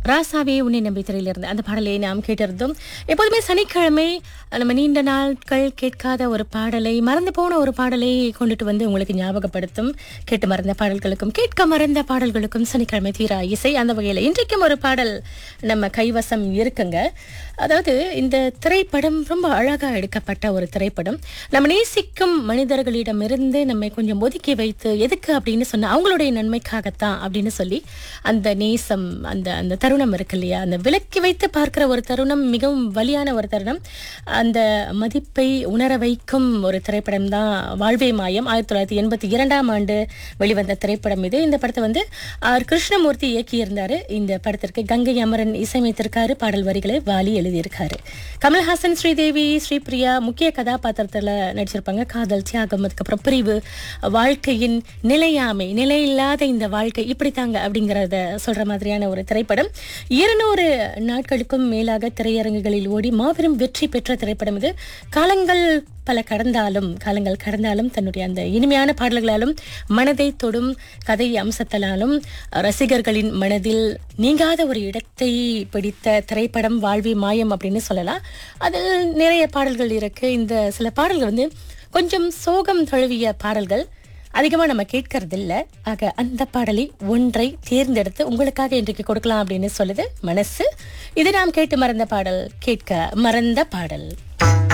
ராசாவே உன்னை நம்பி திரையிலிருந்து அந்த பாடலை நாம் கேட்டிருந்தோம் எப்போதுமே சனிக்கிழமை நம்ம நீண்ட நாட்கள் கேட்காத ஒரு பாடலை மறந்து போன ஒரு பாடலை கொண்டுட்டு வந்து உங்களுக்கு ஞாபகப்படுத்தும் கேட்டு மறந்த பாடல்களுக்கும் கேட்க மறந்த பாடல்களுக்கும் சனிக்கிழமை தீரா இசை அந்த வகையில் இன்றைக்கும் ஒரு பாடல் நம்ம கைவசம் இருக்குங்க அதாவது இந்த திரைப்படம் ரொம்ப அழகா எடுக்கப்பட்ட ஒரு திரைப்படம் நம்ம நேசிக்கும் மனிதர்களிடமிருந்து நம்மை கொஞ்சம் ஒதுக்கி வைத்து எதுக்கு அப்படின்னு சொன்னா அவங்களுடைய நன்மைக்காகத்தான் அப்படின்னு சொல்லி அந்த நேசம் அந்த அந்த தருணம் இருக்கு இல்லையா அந்த விலக்கி வைத்து பார்க்கிற ஒரு தருணம் மிகவும் வலியான ஒரு தருணம் அந்த மதிப்பை உணர வைக்கும் ஒரு திரைப்படம் தான் வாழ்வே மாயம் ஆயிரத்தி தொள்ளாயிரத்தி எண்பத்தி இரண்டாம் ஆண்டு வெளிவந்த திரைப்படம் இது இந்த படத்தை வந்து ஆர் கிருஷ்ணமூர்த்தி இயக்கியிருந்தாரு இந்த படத்திற்கு கங்கை அமரன் இசையமைத்திருக்காரு பாடல் வரிகளை வாலி எழுதியிருக்காரு கமல்ஹாசன் ஸ்ரீதேவி ஸ்ரீபிரியா முக்கிய கதாபாத்திரத்துல நடிச்சிருப்பாங்க காதல் தியாகம் அதுக்கப்புறம் பிரிவு வாழ்க்கையின் நிலையாமை நிலையில்லாத இந்த வாழ்க்கை இப்படித்தாங்க அப்படிங்கறத சொல்ற மாதிரியான ஒரு திரைப்படம் இருநூறு நாட்களுக்கும் மேலாக திரையரங்குகளில் ஓடி மாபெரும் வெற்றி பெற்ற திரைப்படம் இது காலங்கள் பல கடந்தாலும் காலங்கள் கடந்தாலும் தன்னுடைய அந்த இனிமையான பாடல்களாலும் மனதை தொடும் கதை அம்சத்தலாலும் ரசிகர்களின் மனதில் நீங்காத ஒரு இடத்தை பிடித்த திரைப்படம் வாழ்வி மாயம் அப்படின்னு சொல்லலாம் அதில் நிறைய பாடல்கள் இருக்கு இந்த சில பாடல்கள் வந்து கொஞ்சம் சோகம் தழுவிய பாடல்கள் அதிகமாக நம்ம கேட்கறதில்ல ஆக அந்த பாடலை ஒன்றை தேர்ந்தெடுத்து உங்களுக்காக இன்றைக்கு கொடுக்கலாம் அப்படின்னு சொல்லுது மனசு இது நாம் கேட்டு மறந்த பாடல் கேட்க மறந்த பாடல்